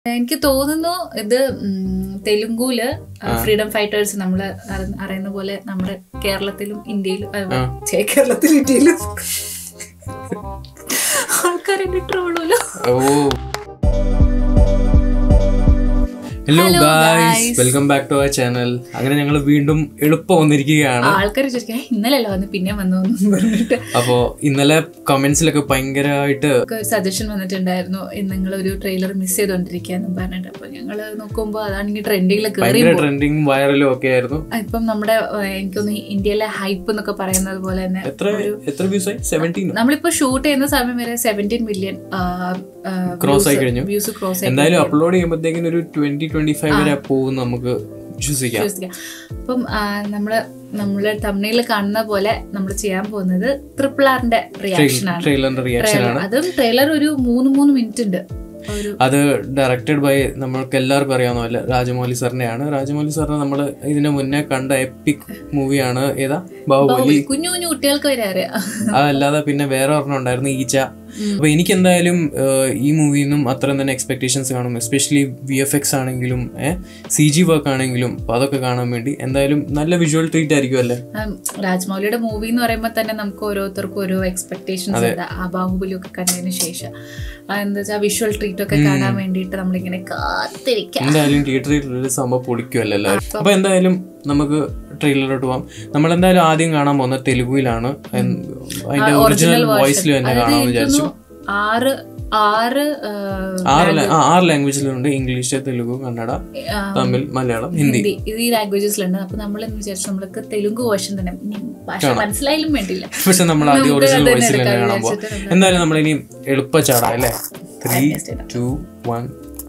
എനിക്ക് തോന്നുന്നു ഇത് ഉം, തെലുങ്കുല് ഫ്രീഡം ഫൈറ്റേഴ്സ് നമ്മള് അറി- അറിയുന്ന പോലെ നമ്മുടെ കേരളത്തിലും ഇന്ത്യയിലും അല്ല, ഛേ, കേരളത്തിലും ഇന്ത്യയിലും ആൾക്കാരെന്നെ ട്രോളൂലോ ഓ hello Hello, guys guys. Welcome back to our channel അങ്ങനെ ഞങ്ങൾ വീണ്ടും എളുപ്പം വന്നിരിക്കുകയാണ് ആൾക്കാർ ചോദിക്കാം ഇന്നലെയല്ല വന്ന് പിന്നെ വന്നു എന്ന് പറഞ്ഞിട്ട് അപ്പോ ഇന്നലെ കമന്റ്സിലൊക്കെ ഭയങ്കരമായിട്ട് സജഷൻ വന്നിട്ടുണ്ടായിരുന്നു നിങ്ങൾ ഒരു ട്രെയിലർ മിസ് ചെയ്തോണ്ടിരിക്കാന്ന് പറഞ്ഞിട്ട് അപ്പൊ ഞങ്ങള് നോക്കുമ്പോ അതാണെങ്കിൽ ട്രെൻഡിങ്ങിൽ കയറി ഭയങ്കര ട്രെൻഡിങ് വൈറലും ഒക്കെ ആയിരുന്നു ഇപ്പം നമ്മുടെ ഏഹ്, എനിക്കൊന്ന് ഇന്ത്യയിലെ ഹൈപ്പ് എന്നൊക്കെ പറയുന്നത് പോലെ തന്നെ എത്ര എത്ര വ്യൂസ് ആയി സെവൻറ്റീൻ നമ്മളിപ്പോ ഷൂട്ട് ചെയ്യുന്ന സമയം വരെ സെവൻറ്റീൻ മില്യൺ Cross ആയി കഴിഞ്ഞു. വ്യൂസ് ക്രോസ് ആയി എന്തായാലും അപ്ലോഡ് ചെയ്യുമ്പോഴത്തേക്കിന് ഒരു ട്വന്റി ട്വന്റി ഫൈവ് വരെ പോകും നമുക്ക് വിശ്വസിക്കാം വിശ്വസിക്കാം. അപ്പം ആ, നമ്മള് നമ്മള് തമിഴിൽ കാണുന്ന പോലെ നമ്മൾ ചെയ്യാൻ പോകുന്നത് ട്രിപ്പിൾ ആറിന്റെ റിയാക്ഷൻ ആണ് ട്രെയിലറിന്റെ റിയാക്ഷൻ ആണ് അതും ട്രെയിലർ ഒരു മൂന്ന് മൂന്ന് മിനിറ്റ് ഉണ്ട് ഒരു അത് ഡയറക്റ്റഡ് ബൈ നമ്മൾക്ക് എല്ലാവർക്കും അറിയാവുന്ന പോലെ രാജമൗലി സാറിനെയാണ് രാജമൗലി സാറിനെ നമ്മൾ ഇതിന് മുന്നേ കണ്ട എപ്പിക് മൂവിയാണ് ഏതാ ബാഹുബലി കുഞ്ഞു കുഞ്ഞു കുട്ടികൾക്ക് വരെ അറിയാം അതല്ലാതെ പിന്നെ വേറെ ഒരെണ്ണം ഉണ്ടായിരുന്നു ഈച്ച അപ്പൊ എനിക്ക് എന്തായാലും ഈ മൂവിയിൽ നിന്നും അത്രയും തന്നെ എക്സ്പെക്ടേഷൻസ് കാണും എസ്പെഷ്യലി വി എഫ് എക്സ് ആണെങ്കിലും സി ജി വർക്ക് ആണെങ്കിലും അപ്പൊ അതൊക്കെ കാണാൻ വേണ്ടി എന്തായാലും നല്ല വിഷ്വൽ ട്രീറ്റ് ആയിരിക്കും അല്ലേ ഉം, രാജ്മൗലിയുടെ മൂവി എന്ന് പറയുമ്പോൾ തന്നെ നമുക്ക് ഓരോരുത്തർക്കും ഓരോ എക്സ്പെക്ടേഷൻസ് ഉണ്ട് ആ ബാഹുബലി ഒക്കെ കണ്ടതിന് ശേഷം ആ, എന്താ വെച്ചാൽ വിഷ്വൽ ട്രീറ്റ് ഒക്കെ കാണാൻ വേണ്ടിയിട്ട് നമ്മളിങ്ങനെ കാത്തിരിക്കാം എന്തായാലും തിയേറ്ററിൽ ഒരു സംഭവം പൊളിക്കുമല്ലോ എല്ലാവരും അപ്പൊ എന്തായാലും നമുക്ക് ട്രെയിലറിലോട്ട് പോവാം നമ്മൾ എന്തായാലും ആദ്യം കാണാൻ പോകുന്ന തെലുഗുവിലാണ് എൻ- അതിന്റെ ഒറിജിനൽ വോയിസിൽ തന്നെ കാണാമെന്ന് വിചാരിച്ചു ആറ് ആറ് ആ, ആറ് ലാ- ആ, ആറ് ലാംഗ്വേജിലുണ്ട് ഇംഗ്ലീഷ് തെലുഗു കന്നഡ ആ, തമിഴ് മലയാളം ഹിന്ദി ഹിന്ദി ഇത് ഈ ലാംഗ്വേജസിലുണ്ട് അപ്പൊ നമ്മൾ എന്ന് വിചാരിച്ചു നമ്മൾക്ക് തെലുങ്ക് വേർഷൻ തന്നെ ഇനി ഭാഷ മനസ്സിലായാലും വേണ്ടില്ല പക്ഷെ നമ്മൾ ആദ്യം നമുക്ക് ഒറിജിനൽ അതന്നെ വോയിസിൽ തന്നെ എടുക്കാം കാണാൻ പോവാം വിചാരിച്ചിട്ട് എന്തായാലും നമ്മൾ ഇനി എളുപ്പച്ചാടാം അല്ലേ ത്രീ Adjust ചെയ്താ. ടു വൺ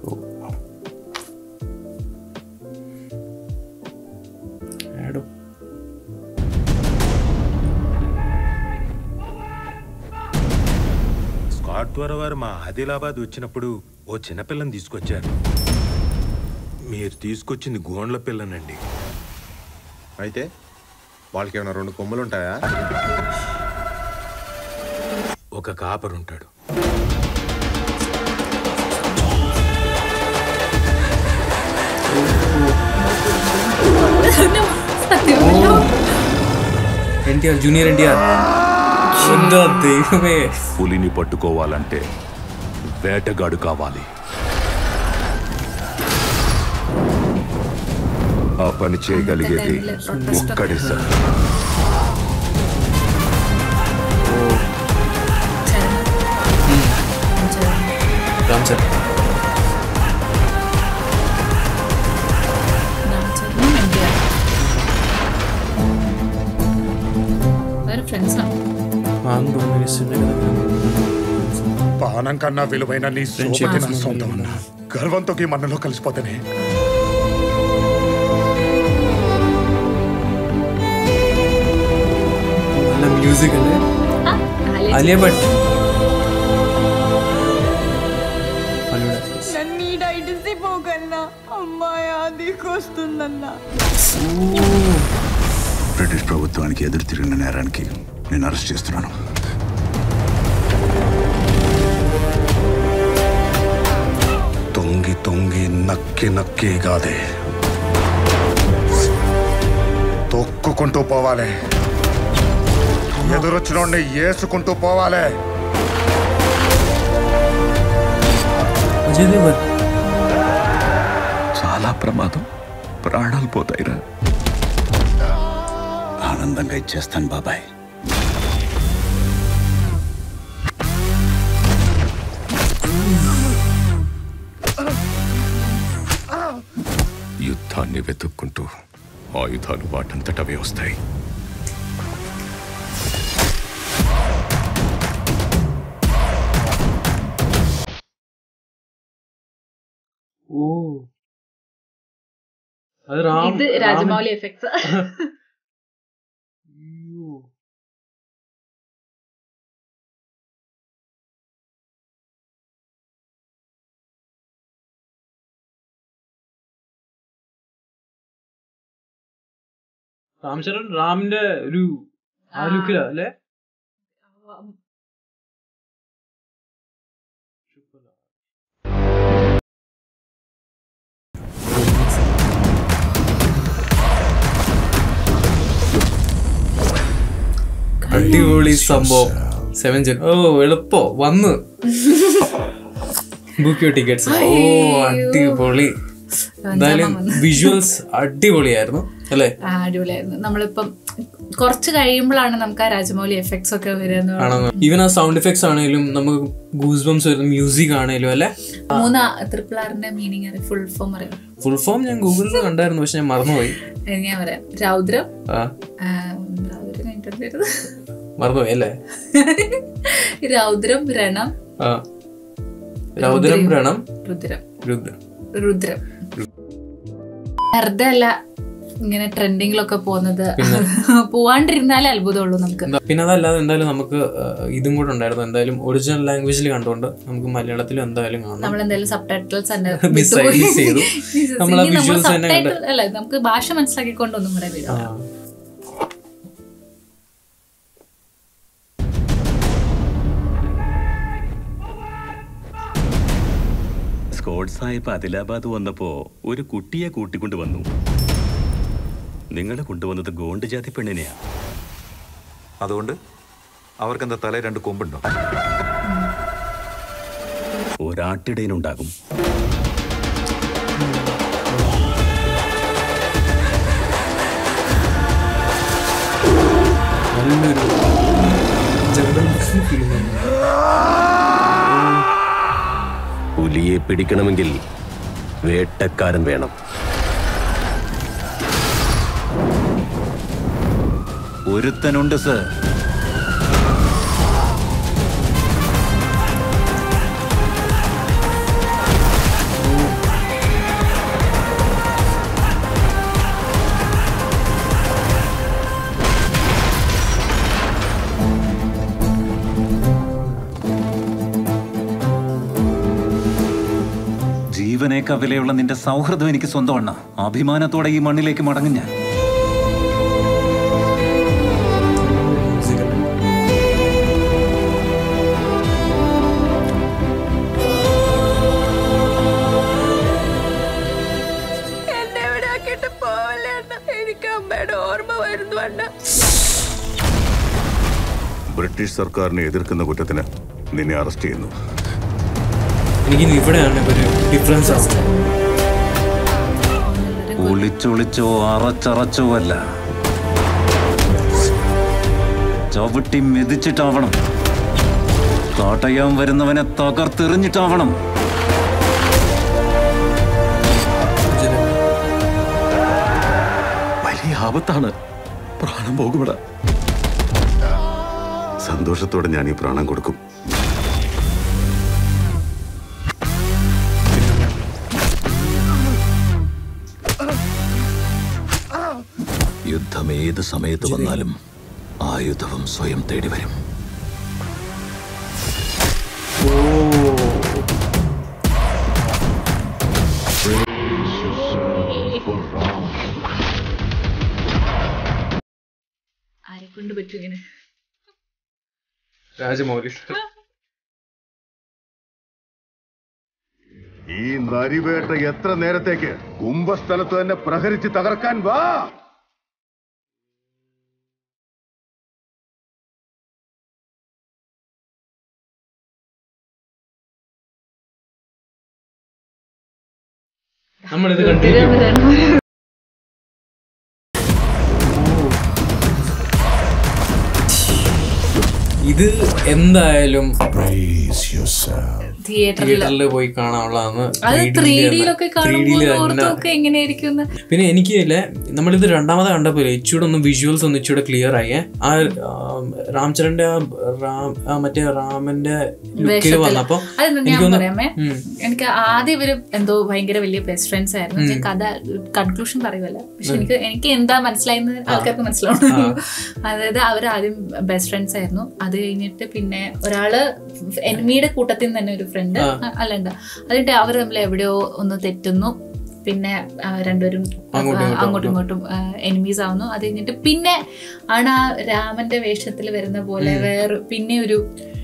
స్కాట్ ద్వారా వారు మా ఆదిలాబాద్ వచ్చినప్పుడు ఓ చిన్నపిల్లని తీసుకొచ్చారు మీరు తీసుకొచ్చింది గోండ్ల పిల్లనండి అయితే వాళ్ళకి ఏమైనా రెండు కొమ్ములు ఉంటాయా ఒక కాపరుంటాడు സത്യമല്ലോ. ఎన్ టీఆర్ జూనియర్ ఎన్టీఆర్ ఎంత దైవమే పులిని పట్టుకోవాలంటే వేటగాడు కావాలి ఆ పని చేయగలిగేది ఒక్కడే సార్ రామ్ సార్ രാംചരനും എൻടിആർ. വേറെ friends ആണ്. పానం కన్నా విలువైన నీ సోపతి నా సొంతం అన్న గర్వంతో ఈ మన్నలో కలిసిపోతానే നല്ല മ്യൂസിക് അല്ലേ ആ, ആലിയ അലിയ ഭട്ട് నన్నీడ ఇడిసిపోకన్నా అమ్మాయి ఆదికొస్తుందన్నా బ్రిటిష్ ప్రభుత్వానికి ఎదురు తిరిగిన నేరానికి నేను అరెస్ట్ చేస్తున్నాను తొంగి తొంగి నక్కి నక్కి కాదే తొక్కుకుంటూ పోవాలి ఎదురొచ్చినోడిని ఏసుకుంటూ పోవాలి అజయ్ దేవన్ చాలా ప్రమాదం ప్రాణాలు పోతాయిరా ఆనందంగా ఇచ్చేస్తాను బాబాయ్ యుద్ధాన్ని వెతుక్కుంటూ ఆయుధాలు వాటంతటవే వస్తాయి ഓ അത് രാം ഇത് രാജമൗലി എഫക്ട്സ് അയ്യോ. രാം ചരൺ റാമിന്റെ ഒരു ആ ലുക്കിലാ അല്ലേ അടിപൊളി സംഭവം സെവൻ ജൻ ഓ എളുപ്പോ വന്ന് ബുക്ക് യു ടിക്കറ്റ്സ് ഓ അടിപൊളി എന്തായാലും വിഷ്വൽസ് അടിപൊളിയായിരുന്നു അല്ലേ ആ, അടിപൊളിയായിരുന്നു നമ്മളിപ്പം കുറച്ച് കഴിയുമ്പോഴാണ് നമുക്ക് ആ രാജമൗലി എഫക്ട്സ് ഒക്കെ വരുന്നത് ആണോ ഈവൻ ആ സൗണ്ട് എഫക്ട്സ് ആണെങ്കിലും നമുക്ക് ഗൂസ് ബംസ് വരുന്ന മ്യൂസിക് ആണെങ്കിലും അല്ലെ മൂന്ന് ട്രിപ്പിൾ ആറിന്റെ മീനിങ് അറിയാം ഫുൾ ഫോം അറിയാം ഫുൾ ഫോം ഞാൻ ഗൂഗിളിൽ കണ്ടായിരുന്നു പക്ഷെ ഞാൻ മറന്നുപോയി അത് ഞാൻ പറയാം രൗദ്രം ആ ആ, രൗദ്രം കഴിഞ്ഞിട്ടുണ്ടായിരുന്നു മറന്നുപോയി അല്ലേ രൗദ്രം രണം ആ രൗദ്രം വ്രണം രുദ്രം രുദ്രം രുദ്രം വെറുതെ അല്ല ഇങ്ങനെ ട്രെൻഡിങ്ങിലൊക്കെ പോകുന്നത് പോവാണ്ടിരുന്നാലേ അത്ഭുതമുള്ളൂ നമുക്ക് എന്താ- പിന്നെ അതല്ലാതെ എന്തായാലും നമുക്ക് ആ, ഇതും കൂടെ ഉണ്ടായിരുന്നു എന്തായാലും ഒറിജിനൽ ലാംഗ്വേജിൽ കണ്ടുകൊണ്ട് നമുക്ക് മലയാളത്തിലും എന്തായാലും കാണാം നമ്മൾ എന്തായാലും സബ് ടൈറ്റിൽസ് Miss ആയി, miss ചെയ്തു. നമ്മൾ ആ visuals തന്നെ കണ്ട്. അല്ല നമുക്ക് ഭാഷ മനസ്സിലാക്കിക്കൊണ്ടൊന്നും കൂടെ വരും ആ. സ്കോഡ് സാഹിബ് ആദിലാബാദ് വന്നപ്പോ ഒരു കുട്ടിയെ കൂട്ടിക്കൊണ്ട് വന്നു നിങ്ങൾ കൊണ്ടുവന്നത് ഗോണ്ട് ജാതി പെണ്ണിനെയാ അതുകൊണ്ട് അവർക്കെന്താ തല രണ്ട് കൊമ്പുണ്ടോ ഒരാട്ടിടയനുണ്ടാകും നല്ലൊരു ജനറൽ ഫീലിംഗ് പുലിയെ പിടിക്കണമെങ്കിൽ വേട്ടക്കാരൻ വേണം ഒരുത്തനുണ്ട് സർ ജീവനേക്കാൾ വിലയുള്ള നിന്റെ സൗഹൃദം എനിക്ക് സ്വന്തമാണ് അഭിമാനത്തോടെ ഈ മണ്ണിലേക്ക് മടങ്ങും ഞാൻ എന്നെ ഇവിടെ ആക്കിയിട്ട് പോവല്ലേ അണ്ണ എനിക്ക് അമ്മയുടെ ഓർമ്മ വരുന്നു അണ്ണ ബ്രിട്ടീഷ് സർക്കാരിനെ എതിർക്കുന്ന കുറ്റത്തിന് നിന്നെ അറസ്റ്റ് ചെയ്യുന്നു എനിക്ക് ഇവിടെയാണ് ഒരു ഡിഫറൻസ് ആണ് ഒളിച്ചൊളിച്ചോ അറച്ചറച്ചോ അല്ല ചവിട്ടി മെതിച്ചിട്ടാവണം കാട്ടയാൻ വരുന്നവനെ തകർത്തെറിഞ്ഞിട്ടാവണം വലിയ ആപത്താണ് പ്രാണം പോകുമിട സന്തോഷത്തോടെ ഞാൻ ഈ പ്രാണം കൊടുക്കും യുദ്ധം ഏത് സമയത്ത് വന്നാലും ആയുധവും സ്വയം തേടി വരും ആരെ കൊണ്ട് പറ്റും ഇങ്ങനെ രാജമൗലി ഈ നരിവേട്ട എത്ര നേരത്തേക്ക് കുംഭസ്ഥലത്ത് തന്നെ പ്രഹരിച്ച് തകർക്കാൻ വാ നമ്മളിത് കണ്ടിരിക്കും ഇത് എന്തായാലും തിയേറ്ററിൽ തിയേറ്ററിൽ പോയി കാണാനുള്ളതാണ് അത് 3D ത്രീ യിലാണ്. ഡിയിലൊക്കെ 3D യില് കാണുമ്പോൾ തന്നെ. ഓർത്തൊക്കെ എങ്ങനെയായിരിക്കും എന്ന് പിന്നെ എനിക്ക് ഇല്ലേ നമ്മളിത് രണ്ടാമത് കണ്ടപ്പോൾ ഇച്ചിരി ഒന്ന് വിഷ്വൽസ് ഒന്ന് ഇച്ചിരി ക്ലിയർ ആയേ ആ ആം, രാംചരന്റെ ആ റാം ആ മറ്റേ രാമന്റെ ലുക്കിൽ വേഷത്തില്. വന്നപ്പോ അത് ഞാൻ എനിക്കൊന്ന് പറയാമേ ഉം. എനിക്ക് ആദ്യം ഇവര് എന്തോ ഭയങ്കര വലിയ ബെസ്റ്റ് ഫ്രണ്ട്സ് ആയിരുന്നു പക്ഷെ കഥ കൺക്ലൂഷൻ പറയുമല്ല പക്ഷെ എനിക്ക് എനിക്ക് എന്താ മനസ്സിലായെന്ന് ആൾക്കാർക്ക് മനസ്സിലാവണം അതായത് അവർ ആദ്യം ബെസ്റ്റ് ഫ്രണ്ട്സ് ആയിരുന്നു അത് കഴിഞ്ഞിട്ട് പിന്നെ ഒരാള് എനിമിയുടെ കൂട്ടത്തിൽ നിന്ന് തന്നെ ഒരു ഫ്രണ്ട് അല്ലണ്ട അതിട്ട് അവർ തമ്മിൽ എവിടെയോ ഒന്ന് തെറ്റുന്നു പിന്നെ ആ, രണ്ടുപേരും അങ്ങോട്ടും ഇങ്ങോട്ടും അങ്ങോട്ടും ഇങ്ങോട്ടും എനിമീസ് ആവുന്നു അത് കഴിഞ്ഞിട്ട് പിന്നെ ആണ് ആ രാമന്റെ വേഷത്തിൽ വരുന്ന പോലെ വേറെ പിന്നെ ഒരു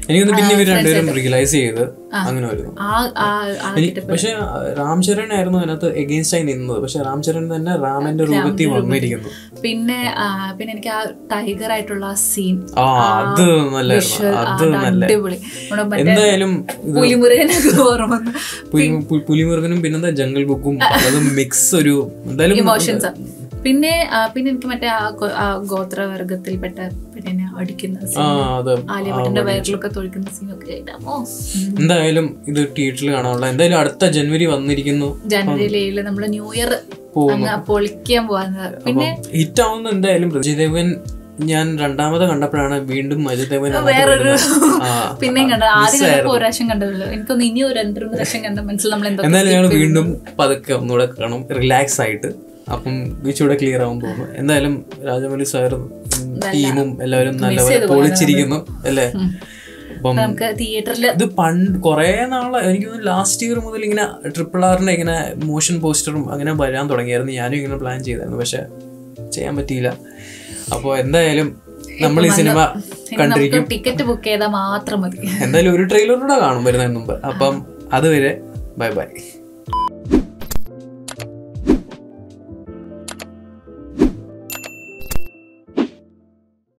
എനിക്കൊന്ന് പിന്നെ ഇവർ രണ്ടുപേരും റിയലൈസ് ചെയ്ത് അങ്ങനെ വരുന്നു ആ ആ ആ എനിക്ക് പക്ഷെ രാം ചരൺ ആയിരുന്നു അതിനകത്ത് എഗെയിൻസ്റ്റ് ആയി നിന്നത് പക്ഷെ രാം ചരൺ തന്നെ രാമന്റെ രൂപത്തിൽ വന്നിരിക്കുന്നു പിന്നെ ആ, പിന്നെ എനിക്ക് ആ ടൈഗർ ആയിട്ടുള്ള സീൻ ആ അത് നല്ലായിരുന്നു അത് നല്ല അടിപൊളി നമ്മുടെ മറ്റേ എന്തായാലും ഇത് പുലിമുരുകനൊക്കെ ഓർമ്മ വന്നു. പുലി- പു- പുലിമുരുകനും പിന്നെന്താ ജംഗിൾ ബുക്കും അതും മിക്സ് ഒരു എന്തായാലും ഇമോഷൻസ് പിന്നെ ആ, പിന്നെ എനിക്ക് മറ്റേ ആ ഗോ- ആ ഗോത്രവർഗത്തിൽപ്പെട്ട പിന്നെ അടിക്കുന്ന ആ scene, അത് ആലിയഭട്ടിന്റെ വയറിലൊക്കെ തൊഴിക്കുന്ന സീനൊക്കെ ഇടാമോ എന്തായാലും ഇത് തിയേറ്ററിൽ കാണാനുള്ള എന്തായാലും അടുത്ത ജനുവരി വന്നിരിക്കുന്നു ജനുവരി ഏഴില് നമ്മള് ന്യൂ ഇയർ അങ്ങ് പൊളിക്കാൻ പോവാന്ന് പിന്നെ ഹിറ്റ് ആവുന്ന എന്തായാലും അജയദേവൻ ഞാൻ രണ്ടാമത് കണ്ടപ്പോഴാണ് വീണ്ടും അജയദേവൻ വേറൊരു പിന്നെയും കണ്ടത് ആദ്യം കണ്ടപ്പോ ഒരു പ്രാവശ്യം കണ്ടതല്ലോ എനിക്കൊന്ന് ഇനി ഒരു രണ്ട് മൂന്ന് പ്രാവശ്യം കണ്ട മനസ്സിൽ നമ്മൾ എന്താ എന്തായാലും ഞങ്ങൾ വീണ്ടും പതുക്കെ ഒന്നുകൂടെ കാണും റിലാക്സ് ആയിട്ട് അപ്പം ഇച്ചിരൂടെ ക്ലിയർ ആവും തോന്നുന്നു എന്തായാലും രാജമൗലി സാറും ടീമും എല്ലാവരും നല്ലപോലെ പൊളിച്ചിരിക്കുന്നു അല്ലേ അപ്പം നമുക്ക് തിയേറ്ററിൽ ഇത് പണ്ട് കുറേ നാളെ എനിക്ക് തോന്നുന്നു ലാസ്റ്റ് ഇയർ മുതൽ ഇങ്ങനെ ട്രിപ്പിൾ ആറിന്റെ ഇങ്ങനെ മോഷൻ പോസ്റ്ററും അങ്ങനെ വരാൻ തുടങ്ങിയായിരുന്നു ഞാനും ഇങ്ങനെ പ്ലാൻ ചെയ്തായിരുന്നു പക്ഷെ ചെയ്യാൻ പറ്റിയില്ല അപ്പോൾ എന്തായാലും നമ്മൾ ഈ സിനിമ കണ്ടിരിക്കും ടിക്കറ്റ് ബുക്ക് ചെയ്താൽ മാത്രം മതി എന്തായാലും ഒരു ട്രെയിലറൂടെ കാണും വരുന്നതിന് മുമ്പ് അപ്പം അതുവരെ ബൈ ബൈ